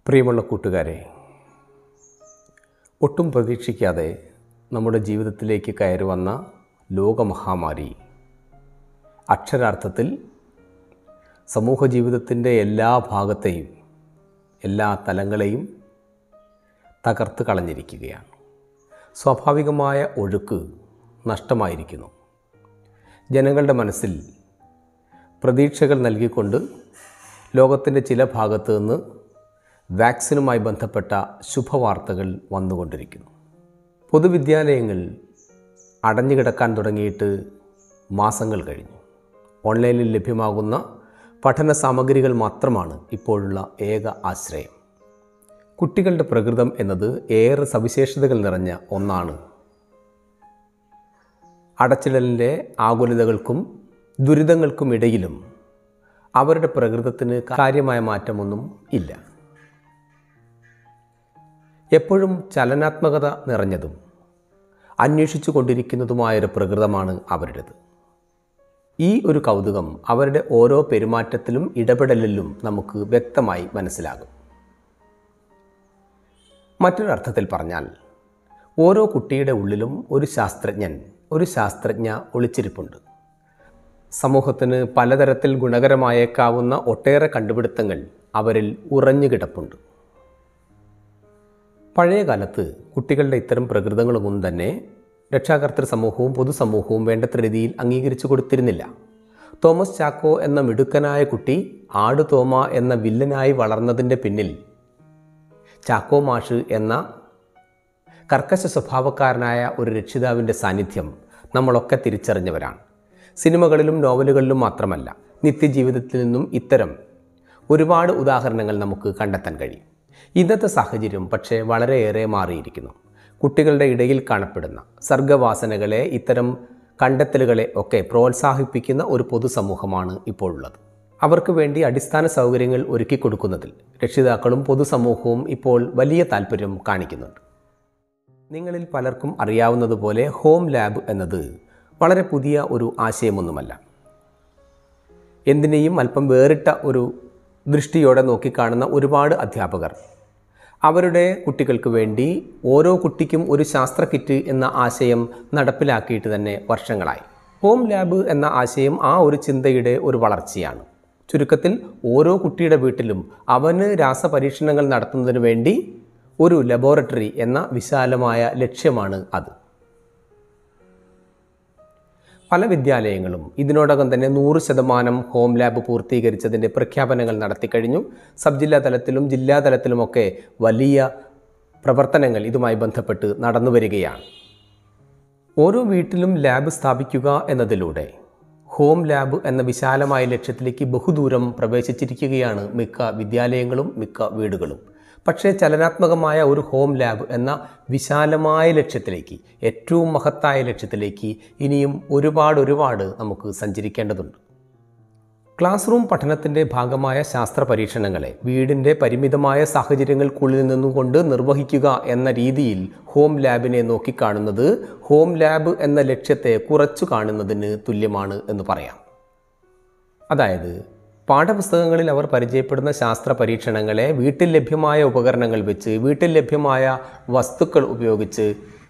പ്രിയമുള്ള കൂട്ടുകാരെ ഒട്ടും പ്രതീക്ഷിക്കാതെ നമ്മുടെ ജീവിതത്തിലേക്ക് കയറി വന്ന ലോകമഹാമാരി അക്ഷരാർത്ഥത്തിൽ സമൂഹ ജീവിതത്തിൻ്റെ എല്ലാ ഭാഗത്തെയും എല്ലാ തലങ്ങളെയും തകർത്ത് കളഞ്ഞിരിക്കുകയാണ് സ്വാഭാവികമായ ഒഴുക്ക് നഷ്ടമായിരിക്കുന്നു ജനങ്ങളുടെ മനസ്സിൽ പ്രതീക്ഷകൾ നൽകിക്കൊണ്ട് ലോകത്തിൻ്റെ ചില ഭാഗത്തു നിന്ന് വാക്സിനുമായി ബന്ധപ്പെട്ട ശുഭവാർത്തകൾ വന്നുകൊണ്ടിരിക്കുന്നു പൊതുവിദ്യാലയങ്ങൾ അടഞ്ഞുകിടക്കാൻ തുടങ്ങിയിട്ട് മാസങ്ങൾ കഴിഞ്ഞു ഓൺലൈനിൽ ലഭ്യമാകുന്ന പഠന സാമഗ്രികൾ മാത്രമാണ് ഇപ്പോഴുള്ള ഏക ആശ്രയം കുട്ടികളുടെ പ്രകൃതം എന്നത് ഏറെ സവിശേഷതകൾ നിറഞ്ഞ ഒന്നാണ് അടച്ചിടലിൻ്റെ ആകുലതകൾക്കും ദുരിതങ്ങൾക്കും ഇടയിലും അവരുടെ പ്രകൃതത്തിന് കാര്യമായ മാറ്റമൊന്നും ഇല്ല എപ്പോഴും ചലനാത്മകത നിറഞ്ഞതും അന്വേഷിച്ചു കൊണ്ടിരിക്കുന്നതുമായൊരു പ്രകൃതമാണ് അവരുടേത് ഈ ഒരു കൗതുകം അവരുടെ ഓരോ പെരുമാറ്റത്തിലും ഇടപെടലിലും നമുക്ക് വ്യക്തമായി മനസ്സിലാകും മറ്റൊരർത്ഥത്തിൽ പറഞ്ഞാൽ ഓരോ കുട്ടിയുടെ ഉള്ളിലും ഒരു ശാസ്ത്രജ്ഞൻ ഒരു ശാസ്ത്രജ്ഞ ഒളിച്ചിരിപ്പുണ്ട് സമൂഹത്തിന് പലതരത്തിൽ ഗുണകരമായേക്കാവുന്ന ഒട്ടേറെ കണ്ടുപിടുത്തങ്ങൾ അവരിൽ ഉറഞ്ഞു കിടപ്പുണ്ട് പഴയ കാലത്ത് കുട്ടികളുടെ ഇത്തരം പ്രകൃതങ്ങളൊന്നും തന്നെ രക്ഷാകർത്തൃ സമൂഹവും പൊതുസമൂഹവും വേണ്ടത്ര രീതിയിൽ അംഗീകരിച്ചു കൊടുത്തിരുന്നില്ല തോമസ് ചാക്കോ എന്ന മിടുക്കനായ കുട്ടി ആട് തോമ എന്ന വില്ലനായി വളർന്നതിൻ്റെ പിന്നിൽ ചാക്കോ മാഷ് എന്ന കർക്കശ സ്വഭാവക്കാരനായ ഒരു രക്ഷിതാവിൻ്റെ സാന്നിധ്യം നമ്മളൊക്കെ തിരിച്ചറിഞ്ഞവരാണ് സിനിമകളിലും നോവലുകളിലും മാത്രമല്ല നിത്യജീവിതത്തിൽ നിന്നും ഇത്തരം ഒരുപാട് ഉദാഹരണങ്ങൾ നമുക്ക് കണ്ടെത്താൻ കഴിയും ഇന്നത്തെ സാഹചര്യം പക്ഷേ വളരെയേറെ മാറിയിരിക്കുന്നു കുട്ടികളുടെ ഇടയിൽ കാണപ്പെടുന്ന സർഗവാസനകളെ ഇത്തരം കണ്ടെത്തലുകളെ ഒക്കെ പ്രോത്സാഹിപ്പിക്കുന്ന ഒരു പൊതുസമൂഹമാണ് ഇപ്പോഴുള്ളത് അവർക്ക് വേണ്ടി അടിസ്ഥാന സൗകര്യങ്ങൾ ഒരുക്കി കൊടുക്കുന്നതിൽ രക്ഷിതാക്കളും പൊതുസമൂഹവും ഇപ്പോൾ വലിയ താല്പര്യം കാണിക്കുന്നുണ്ട് നിങ്ങളിൽ പലർക്കും അറിയാവുന്നതുപോലെ ഹോം ലാബ് എന്നത് വളരെ പുതിയ ഒരു ആശയമൊന്നുമല്ല എന്തിനേയും അല്പം വേറിട്ട ഒരു ദൃഷ്ടിയോടെ നോക്കിക്കാണുന്ന ഒരുപാട് അധ്യാപകർ അവരുടെ കുട്ടികൾക്ക് വേണ്ടി ഓരോ കുട്ടിക്കും ഒരു ശാസ്ത്ര കിറ്റ് എന്ന ആശയം നടപ്പിലാക്കിയിട്ട് തന്നെ വർഷങ്ങളായി ഹോം ലാബ് എന്ന ആശയം ആ ഒരു ചിന്തയുടെ ഒരു വളർച്ചയാണ് ചുരുക്കത്തിൽ ഓരോ കുട്ടിയുടെ വീട്ടിലും അവന് രാസപരീക്ഷണങ്ങൾ നടത്തുന്നതിന് വേണ്ടി ഒരു ലബോറട്ടറി എന്ന വിശാലമായ ലക്ഷ്യമാണ് അത് പല വിദ്യാലയങ്ങളും ഇതിനോടകം തന്നെ നൂറ് ശതമാനം ഹോം ലാബ് പൂർത്തീകരിച്ചതിൻ്റെ പ്രഖ്യാപനങ്ങൾ നടത്തിക്കഴിഞ്ഞു സബ് ജില്ലാ തലത്തിലും ജില്ലാ തലത്തിലുമൊക്കെ വലിയ പ്രവർത്തനങ്ങൾ ഇതുമായി ബന്ധപ്പെട്ട് നടന്നു വരികയാണ് ഓരോ വീട്ടിലും ലാബ് സ്ഥാപിക്കുക എന്നതിലൂടെ ഹോം ലാബ് എന്ന വിശാലമായ ലക്ഷ്യത്തിലേക്ക് ബഹുദൂരം പ്രവേശിച്ചിരിക്കുകയാണ് മിക്ക വിദ്യാലയങ്ങളും മിക്ക വീടുകളും പക്ഷേ ചലനാത്മകമായ ഒരു ഹോം ലാബ് എന്ന വിശാലമായ ലക്ഷ്യത്തിലേക്ക് ഏറ്റവും മഹത്തായ ലക്ഷ്യത്തിലേക്ക് ഇനിയും ഒരുപാട് ഒരുപാട് നമുക്ക് സഞ്ചരിക്കേണ്ടതുണ്ട് ക്ലാസ് റൂം പഠനത്തിൻ്റെ ഭാഗമായ ശാസ്ത്ര പരീക്ഷണങ്ങളെ വീടിൻ്റെ പരിമിതമായ സാഹചര്യങ്ങൾക്കുള്ളിൽ നിന്നുകൊണ്ട് നിർവഹിക്കുക എന്ന രീതിയിൽ ഹോം ലാബിനെ നോക്കിക്കാണുന്നത് ഹോം ലാബ് എന്ന ലക്ഷ്യത്തെ കുറച്ചു കാണുന്നതിന് തുല്യമാണ് എന്ന് പറയാം അതായത് പാഠപുസ്തകങ്ങളിൽ അവർ പരിചയപ്പെടുന്ന ശാസ്ത്ര പരീക്ഷണങ്ങളെ വീട്ടിൽ ലഭ്യമായ ഉപകരണങ്ങൾ വെച്ച് വീട്ടിൽ ലഭ്യമായ വസ്തുക്കൾ ഉപയോഗിച്ച്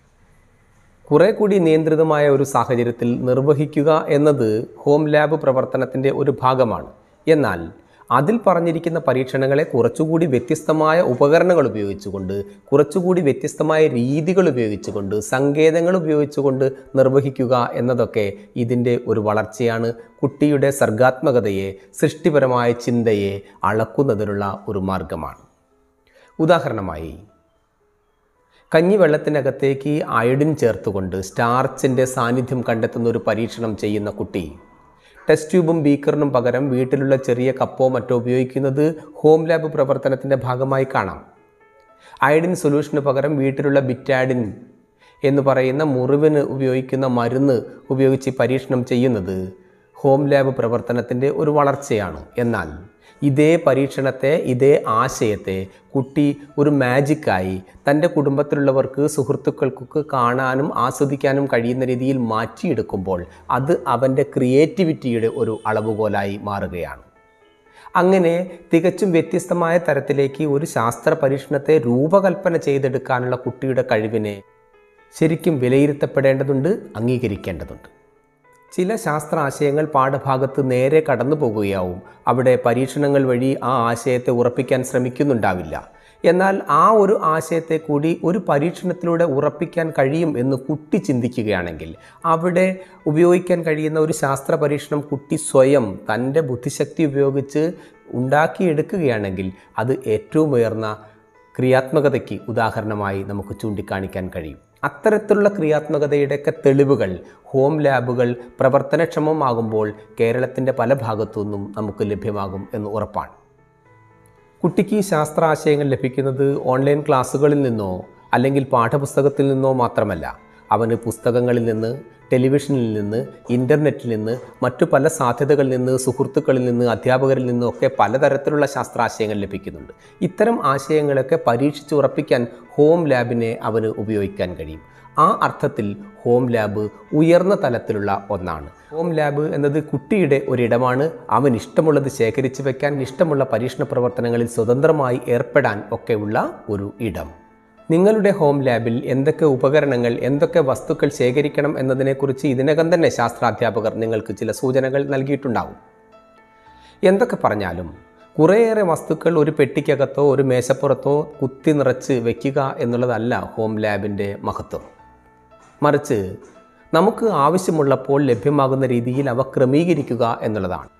കുറെ കൂടി നിയന്ത്രിതമായ ഒരു സാഹചര്യത്തിൽ നിർവഹിക്കുക എന്നത് ഹോം ലാബ് പ്രവർത്തനത്തിൻ്റെ ഒരു ഭാഗമാണ് എന്നാൽ അതിൽ പറഞ്ഞിരിക്കുന്ന പരീക്ഷണങ്ങളെ കുറച്ചുകൂടി വ്യത്യസ്തമായ ഉപകരണങ്ങൾ ഉപയോഗിച്ചുകൊണ്ട് കുറച്ചുകൂടി വ്യത്യസ്തമായ രീതികൾ ഉപയോഗിച്ചുകൊണ്ട് സങ്കേതങ്ങൾ ഉപയോഗിച്ചുകൊണ്ട് നിർവഹിക്കുക എന്നതൊക്കെ ഇതിൻ്റെ ഒരു വളർച്ചയാണ് കുട്ടിയുടെ സർഗാത്മകതയെ സൃഷ്ടിപരമായ ചിന്തയെ അളക്കുന്നതിനുള്ള ഒരു മാർഗമാണ് ഉദാഹരണമായി കഞ്ഞിവെള്ളത്തിനകത്തേക്ക് അയഡിൻ ചേർത്തുകൊണ്ട് സ്റ്റാർച്ചിൻ്റെ സാന്നിധ്യം കണ്ടെത്തുന്ന ഒരു പരീക്ഷണം ചെയ്യുന്ന കുട്ടി ടെസ്റ്റ് ട്യൂബും ബീക്കറിനും പകരം വീട്ടിലുള്ള ചെറിയ കപ്പോ മറ്റോ ഉപയോഗിക്കുന്നത് ഹോം ലാബ് പ്രവർത്തനത്തിൻ്റെ ഭാഗമായി കാണാം അയഡിൻ സൊല്യൂഷന് പകരം വീട്ടിലുള്ള ബിറ്റാഡിൻ എന്ന് പറയുന്ന മുറിവിന് ഉപയോഗിക്കുന്ന മരുന്ന് ഉപയോഗിച്ച് പരീക്ഷണം ചെയ്യുന്നത് ഹോം ലാബ് പ്രവർത്തനത്തിൻ്റെ ഒരു വളർച്ചയാണ് എന്നാൽ ഇതേ പരീക്ഷണത്തെ ഇതേ ആശയത്തെ കുട്ടി ഒരു മാജിക്കായി തൻ്റെ കുടുംബത്തിലുള്ളവർക്ക് സുഹൃത്തുക്കൾക്കൊക്കെ കാണാനും ആസ്വദിക്കാനും കഴിയുന്ന രീതിയിൽ മാറ്റിയെടുക്കുമ്പോൾ അത് അവൻ്റെ ക്രിയേറ്റിവിറ്റിയുടെ ഒരു അളവുകോലായി മാറുകയാണ് അങ്ങനെ തികച്ചും വ്യത്യസ്തമായ തരത്തിലേക്ക് ഒരു ശാസ്ത്ര പരീക്ഷണത്തെ രൂപകൽപ്പന ചെയ്തെടുക്കാനുള്ള കുട്ടിയുടെ കഴിവിനെ ശരിക്കും വിലയിരുത്തപ്പെടേണ്ടതുണ്ട് അംഗീകരിക്കേണ്ടതുണ്ട് ചില ശാസ്ത്ര ആശയങ്ങൾ പാഠഭാഗത്ത് നേരെ കടന്നു പോകുകയാവും അവിടെ പരീക്ഷണങ്ങൾ വഴി ആ ആശയത്തെ ഉറപ്പിക്കാൻ ശ്രമിക്കുന്നുണ്ടാവില്ല എന്നാൽ ആ ഒരു ആശയത്തെ കൂടി ഒരു പരീക്ഷണത്തിലൂടെ ഉറപ്പിക്കാൻ കഴിയും എന്ന് കുട്ടി ചിന്തിക്കുകയാണെങ്കിൽ അവിടെ ഉപയോഗിക്കാൻ കഴിയുന്ന ഒരു ശാസ്ത്ര പരീക്ഷണം കുട്ടി സ്വയം തൻ്റെ ബുദ്ധിശക്തി ഉപയോഗിച്ച് ഉണ്ടാക്കിയെടുക്കുകയാണെങ്കിൽ അത് ഏറ്റവും ഉയർന്ന ക്രിയാത്മകതയ്ക്ക് ഉദാഹരണമായി നമുക്ക് ചൂണ്ടിക്കാണിക്കാൻ കഴിയും അത്തരത്തിലുള്ള ക്രിയാത്മകതയുടെയൊക്കെ തെളിവുകൾ ഹോം ലാബുകൾ പ്രവർത്തനക്ഷമമാകുമ്പോൾ കേരളത്തിൻ്റെ പല ഭാഗത്തു നിന്നും നമുക്ക് ലഭ്യമാകും എന്ന് ഉറപ്പാണ് കുട്ടിക്ക് ഈ ശാസ്ത്ര ആശയങ്ങൾ ലഭിക്കുന്നത് ഓൺലൈൻ ക്ലാസ്സുകളിൽ നിന്നോ അല്ലെങ്കിൽ പാഠപുസ്തകത്തിൽ നിന്നോ മാത്രമല്ല അവന് പുസ്തകങ്ങളിൽ നിന്ന് ടെലിവിഷനിൽ നിന്ന് ഇൻ്റർനെറ്റിൽ നിന്ന് മറ്റു പല സാധ്യതകളിൽ നിന്ന് സുഹൃത്തുക്കളിൽ നിന്ന് അധ്യാപകരിൽ നിന്നൊക്കെ പലതരത്തിലുള്ള ശാസ്ത്രാശയങ്ങൾ ലഭിക്കുന്നുണ്ട് ഇത്തരം ആശയങ്ങളൊക്കെ പരീക്ഷിച്ച് ഉറപ്പിക്കാൻ ഹോം ലാബിനെ അവന് ഉപയോഗിക്കാൻ കഴിയും ആ അർത്ഥത്തിൽ ഹോം ലാബ് ഉയർന്ന തലത്തിലുള്ള ഒന്നാണ് ഹോം ലാബ് എന്നത് കുട്ടിയുടെ ഒരിടമാണ് അവൻ ഇഷ്ടമുള്ളത് ശേഖരിച്ചു വെക്കാൻ ഇഷ്ടമുള്ള പരീക്ഷണ പ്രവർത്തനങ്ങളിൽ സ്വതന്ത്രമായി ഏർപ്പെടാൻ ഒക്കെയുള്ള ഒരു ഇടം നിങ്ങളുടെ ഹോം ലാബിൽ എന്തൊക്കെ ഉപകരണങ്ങൾ എന്തൊക്കെ വസ്തുക്കൾ ശേഖരിക്കണം എന്നതിനെക്കുറിച്ച് ഇതിനകം തന്നെ ശാസ്ത്രാധ്യാപകർ നിങ്ങൾക്ക് ചില സൂചനകൾ നൽകിയിട്ടുണ്ടാവും എന്തൊക്കെ പറഞ്ഞാലും കുറേയേറെ വസ്തുക്കൾ ഒരു പെട്ടിക്കകത്തോ ഒരു മേശപ്പുറത്തോ കുത്തി നിറച്ച് വയ്ക്കുക എന്നുള്ളതല്ല ഹോം ലാബിൻ്റെ മഹത്വം മറിച്ച് നമുക്ക് ആവശ്യമുള്ളപ്പോൾ ലഭ്യമാകുന്ന രീതിയിൽ അവ ക്രമീകരിക്കുക എന്നുള്ളതാണ്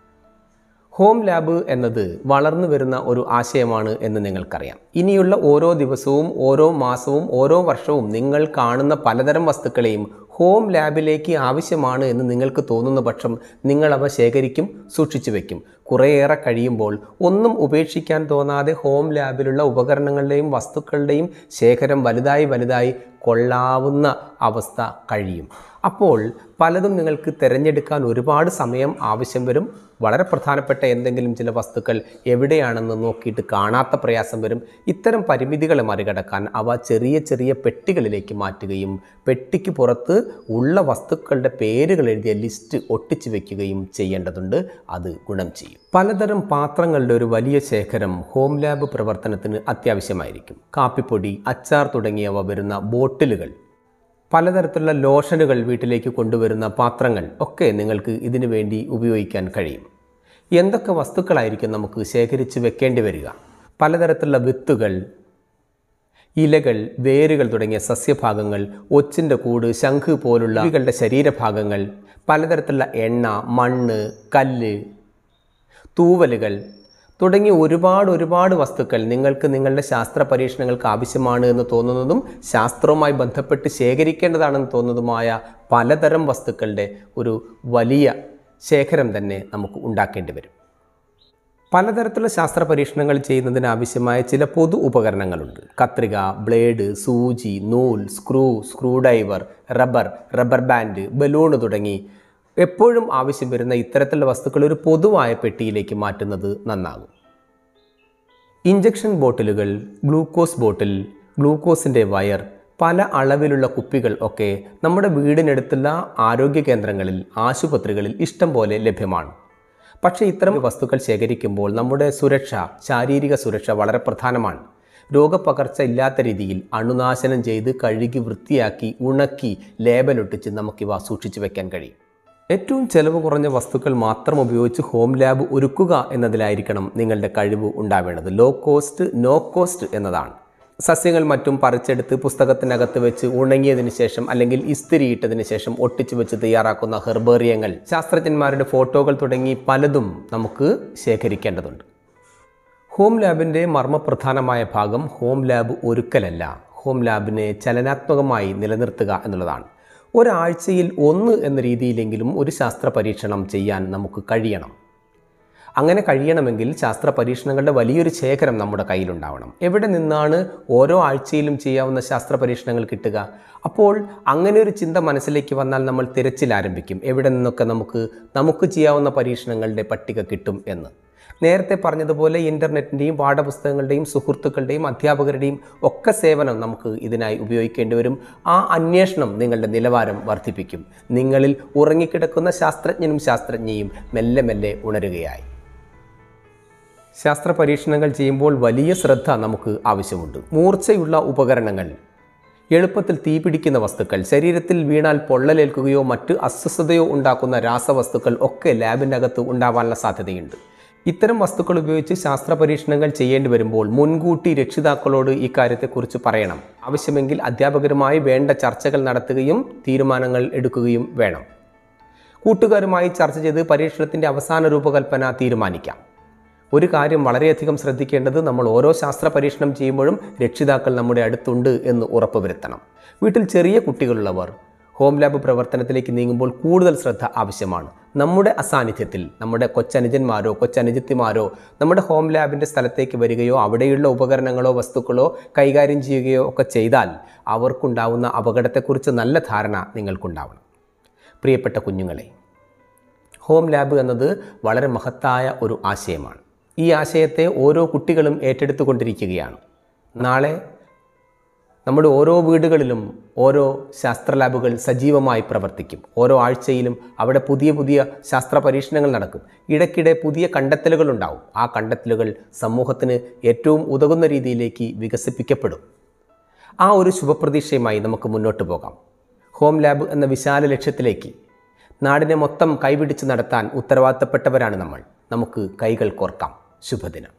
ഹോം ലാബ് എന്നത് വളർന്നു വരുന്ന ഒരു ആശയമാണ് എന്ന് നിങ്ങൾക്കറിയാം ഇനിയുള്ള ഓരോ ദിവസവും ഓരോ മാസവും ഓരോ വർഷവും നിങ്ങൾ കാണുന്ന പലതരം വസ്തുക്കളെയും ഹോം ലാബിലേക്ക് ആവശ്യമാണ് എന്ന് നിങ്ങൾക്ക് തോന്നുന്ന പക്ഷം നിങ്ങളവ ശേഖരിക്കും സൂക്ഷിച്ചു വെക്കും കുറേയേറെ കഴിയുമ്പോൾ ഒന്നും ഉപേക്ഷിക്കാൻ തോന്നാതെ ഹോം ലാബിലുള്ള ഉപകരണങ്ങളുടെയും വസ്തുക്കളുടെയും ശേഖരം വലുതായി വലുതായി കൊള്ളാവുന്ന അവസ്ഥ കഴിയും അപ്പോൾ പലതും നിങ്ങൾക്ക് തിരഞ്ഞെടുക്കാൻ ഒരുപാട് സമയം ആവശ്യം വരും വളരെ പ്രധാനപ്പെട്ട എന്തെങ്കിലും ചില വസ്തുക്കൾ എവിടെയാണെന്ന് നോക്കിയിട്ട് കാണാത്ത പ്രയാസം വരും ഇത്തരം പരിമിതികളെ മറികടക്കാൻ അവ ചെറിയ ചെറിയ പെട്ടികളിലേക്ക് മാറ്റുകയും പെട്ടിക്ക് പുറത്ത് ഉള്ള വസ്തുക്കളുടെ പേരുകൾ എഴുതിയ ലിസ്റ്റ് ഒട്ടിച്ചു വെക്കുകയും ചെയ്യേണ്ടതുണ്ട് അത് ഗുണം ചെയ്യും പലതരം പാത്രങ്ങളുടെ ഒരു വലിയ ശേഖരം ഹോം ലാബ് പ്രവർത്തനത്തിന് അത്യാവശ്യമായിരിക്കും കാപ്പിപ്പൊടി അച്ചാർ തുടങ്ങിയവ വരുന്ന ബോട്ടിലുകൾ പലതരത്തിലുള്ള ലോഷനുകൾ വീട്ടിലേക്ക് കൊണ്ടുവരുന്ന പാത്രങ്ങൾ ഒക്കെ നിങ്ങൾക്ക് ഇതിനു വേണ്ടി ഉപയോഗിക്കാൻ കഴിയും എന്തൊക്കെ വസ്തുക്കളായിരിക്കും നമുക്ക് ശേഖരിച്ച് വെക്കേണ്ടി വരിക പലതരത്തിലുള്ള വിത്തുകൾ ഇലകൾ വേരുകൾ തുടങ്ങിയ സസ്യഭാഗങ്ങൾ ഒച്ചിൻ്റെ കൂട് ശംഖ് പോലുള്ള ജീവികളുടെ ശരീരഭാഗങ്ങൾ പലതരത്തിലുള്ള എണ്ണ മണ്ണ് കല്ല് തൂവലുകൾ തുടങ്ങി ഒരുപാട് ഒരുപാട് വസ്തുക്കൾ നിങ്ങൾക്ക് നിങ്ങളുടെ ശാസ്ത്ര പരീക്ഷണങ്ങൾക്ക് ആവശ്യമാണ് എന്ന് തോന്നുന്നതും ശാസ്ത്രവുമായി ബന്ധപ്പെട്ട് ശേഖരിക്കേണ്ടതാണെന്ന് തോന്നുന്നതുമായ പലതരം വസ്തുക്കളുടെ ഒരു വലിയ ശേഖരം തന്നെ നമുക്ക് ഉണ്ടാക്കേണ്ടി വരും പലതരത്തിലുള്ള ശാസ്ത്ര പരീക്ഷണങ്ങൾ ചെയ്യുന്നതിന് ആവശ്യമായ ചില പൊതു ഉപകരണങ്ങളുണ്ട് കത്രിക ബ്ലേഡ് സൂചി നൂൽ screw screwdriver rubber rubber band balloon തുടങ്ങി എപ്പോഴും ആവശ്യം വരുന്ന ഇത്തരത്തിലുള്ള വസ്തുക്കൾ ഒരു പൊതുവായ പെട്ടിയിലേക്ക് മാറ്റുന്നത് നന്നാകും ഇഞ്ചക്ഷൻ ബോട്ടിലുകൾ ഗ്ലൂക്കോസ് ബോട്ടിൽ ഗ്ലൂക്കോസിൻ്റെ വയർ പല അളവിലുള്ള കുപ്പികൾ ഒക്കെ നമ്മുടെ വീടിനടുത്തുള്ള ആരോഗ്യ കേന്ദ്രങ്ങളിൽ ആശുപത്രികളിൽ ഇഷ്ടം പോലെ ലഭ്യമാണ് പക്ഷേ ഇത്തരം വസ്തുക്കൾ ശേഖരിക്കുമ്പോൾ നമ്മുടെ സുരക്ഷ ശാരീരിക സുരക്ഷ വളരെ പ്രധാനമാണ് രോഗപകർച്ച ഇല്ലാത്ത രീതിയിൽ അണുനാശനം ചെയ്ത് കഴുകി വൃത്തിയാക്കി ഉണക്കി ലേബലൊട്ടിച്ച് നമുക്കിവ സൂക്ഷിച്ചു വെക്കാൻ കഴിയും ഏറ്റവും ചെലവ് കുറഞ്ഞ വസ്തുക്കൾ മാത്രം ഉപയോഗിച്ച് ഹോം ലാബ് ഒരുക്കുക എന്നതിലായിരിക്കണം നിങ്ങളുടെ കഴിവ് ഉണ്ടാവേണ്ടത് ലോ കോസ്റ്റ് നോ കോസ്റ്റ് എന്നതാണ് സസ്യങ്ങൾ മറ്റും പറിച്ചെടുത്ത് പുസ്തകത്തിനകത്ത് വെച്ച് ഉണങ്ങിയതിന് ശേഷം അല്ലെങ്കിൽ ഇസ്തിരിയിട്ടതിന് ശേഷം ഒട്ടിച്ചു വെച്ച് തയ്യാറാക്കുന്ന ഹെർബേറിയങ്ങൾ ശാസ്ത്രജ്ഞന്മാരുടെ ഫോട്ടോകൾ തുടങ്ങി പലതും നമുക്ക് ശേഖരിക്കേണ്ടതുണ്ട് ഹോം ലാബിൻ്റെ മർമ്മപ്രധാനമായ ഭാഗം ഹോം ലാബ് ഒരുക്കലല്ല ഹോം ലാബിനെ ചലനാത്മകമായി നിലനിർത്തുക എന്നുള്ളതാണ് ഒരാഴ്ചയിൽ ഒന്ന് എന്ന രീതിയിലെങ്കിലും ഒരു ശാസ്ത്ര പരീക്ഷണം ചെയ്യാൻ നമുക്ക് കഴിയണം അങ്ങനെ കഴിയണമെങ്കിൽ ശാസ്ത്ര പരീക്ഷണങ്ങളുടെ വലിയൊരു ശേഖരം നമ്മുടെ കയ്യിലുണ്ടാവണം എവിടെ നിന്നാണ് ഓരോ ആഴ്ചയിലും ചെയ്യാവുന്ന ശാസ്ത്ര പരീക്ഷണങ്ങൾ കിട്ടുക അപ്പോൾ അങ്ങനെ ഒരു ചിന്ത മനസ്സിലേക്ക് വന്നാൽ നമ്മൾ തിരച്ചിൽ ആരംഭിക്കും എവിടെ നിന്നൊക്കെ നമുക്ക് നമുക്ക് ചെയ്യാവുന്ന പരീക്ഷണങ്ങളുടെ പട്ടിക കിട്ടും എന്ന് നേരത്തെ പറഞ്ഞതുപോലെ ഇൻ്റർനെറ്റിൻ്റെയും പാഠപുസ്തകങ്ങളുടെയും സുഹൃത്തുക്കളുടെയും അധ്യാപകരുടെയും ഒക്കെ സേവനം നമുക്ക് ഇതിനായി ഉപയോഗിക്കേണ്ടി വരും ആ അന്വേഷണം നിങ്ങളുടെ നിലവാരം വർദ്ധിപ്പിക്കും നിങ്ങളിൽ ഉറങ്ങിക്കിടക്കുന്ന ശാസ്ത്രജ്ഞനും ശാസ്ത്രജ്ഞയും മെല്ലെ മെല്ലെ ഉണരുകയായി ശാസ്ത്ര പരീക്ഷണങ്ങൾ ചെയ്യുമ്പോൾ വലിയ ശ്രദ്ധ നമുക്ക് ആവശ്യമുണ്ട് മൂർച്ചയുള്ള ഉപകരണങ്ങൾ എളുപ്പത്തിൽ തീപിടിക്കുന്ന വസ്തുക്കൾ ശരീരത്തിൽ വീണാൽ പൊള്ളലേൽക്കുകയോ മറ്റ് അസ്വസ്ഥതയോ ഉണ്ടാക്കുന്ന രാസവസ്തുക്കൾ ഒക്കെ ലാബിനകത്ത് ഉണ്ടാവാനുള്ള സാധ്യതയുണ്ട് ഇത്തരം വസ്തുക്കൾ ഉപയോഗിച്ച് ശാസ്ത്ര പരീക്ഷണങ്ങൾ ചെയ്യേണ്ടി വരുമ്പോൾ മുൻകൂട്ടി രക്ഷിതാക്കളോട് ഇക്കാര്യത്തെക്കുറിച്ച് പറയണം ആവശ്യമെങ്കിൽ അധ്യാപകരുമായി വേണ്ട ചർച്ചകൾ നടത്തുകയും തീരുമാനങ്ങൾ എടുക്കുകയും വേണം കൂട്ടുകാരുമായി ചർച്ച ചെയ്ത് പരീക്ഷണത്തിൻ്റെ അവസാന രൂപകൽപ്പന തീരുമാനിക്കാം ഒരു കാര്യം വളരെയധികം ശ്രദ്ധിക്കേണ്ടത് നമ്മൾ ഓരോ ശാസ്ത്ര പരീക്ഷണം ചെയ്യുമ്പോഴും രക്ഷിതാക്കൾ നമ്മുടെ അടുത്തുണ്ട് എന്ന് ഉറപ്പുവരുത്തണം വീട്ടിൽ ചെറിയ കുട്ടികളുള്ളവർ ഹോം ലാബ് പ്രവർത്തനത്തിലേക്ക് നീങ്ങുമ്പോൾ കൂടുതൽ ശ്രദ്ധ ആവശ്യമാണ് നമ്മുടെ അസാന്നിധ്യത്തിൽ നമ്മുടെ കൊച്ചനുജന്മാരോ കൊച്ചനുജത്തിമാരോ നമ്മുടെ ഹോം ലാബിൻ്റെ സ്ഥലത്തേക്ക് വരികയോ അവിടെയുള്ള ഉപകരണങ്ങളോ വസ്തുക്കളോ കൈകാര്യം ചെയ്യുകയോ ഒക്കെ ചെയ്താൽ അവർക്കുണ്ടാവുന്ന അപകടത്തെക്കുറിച്ച് നല്ല ധാരണ നിങ്ങൾക്കുണ്ടാവണം പ്രിയപ്പെട്ട കുഞ്ഞുങ്ങളെ ഹോം ലാബ് എന്നത് വളരെ മഹത്തായ ഒരു ആശയമാണ് ഈ ആശയത്തെ ഓരോ കുട്ടികളും ഏറ്റെടുത്തുകൊണ്ടിരിക്കുകയാണ് നാളെ നമ്മുടെ ഓരോ വീടുകളിലും ഓരോ ശാസ്ത്ര ലാബുകൾ സജീവമായി പ്രവർത്തിക്കും ഓരോ ആഴ്ചയിലും അവിടെ പുതിയ പുതിയ ശാസ്ത്ര പരീക്ഷണങ്ങൾ നടക്കും ഇടയ്ക്കിടെ പുതിയ കണ്ടെത്തലുകൾ ഉണ്ടാവും ആ കണ്ടെത്തലുകൾ സമൂഹത്തിന് ഏറ്റവും ഉതകുന്ന രീതിയിലേക്ക് വികസിപ്പിക്കപ്പെടും ആ ഒരു ശുഭപ്രതീക്ഷയുമായി നമുക്ക് മുന്നോട്ട് പോകാം ഹോം ലാബ് എന്ന വിശാല ലക്ഷ്യത്തിലേക്ക് നാടിനെ മൊത്തം കൈപിടിച്ച് നടത്താൻ ഉത്തരവാദിത്തപ്പെട്ടവരാണ് നമ്മൾ നമുക്ക് കൈകൾ കോർക്കാം ശുഭദിനം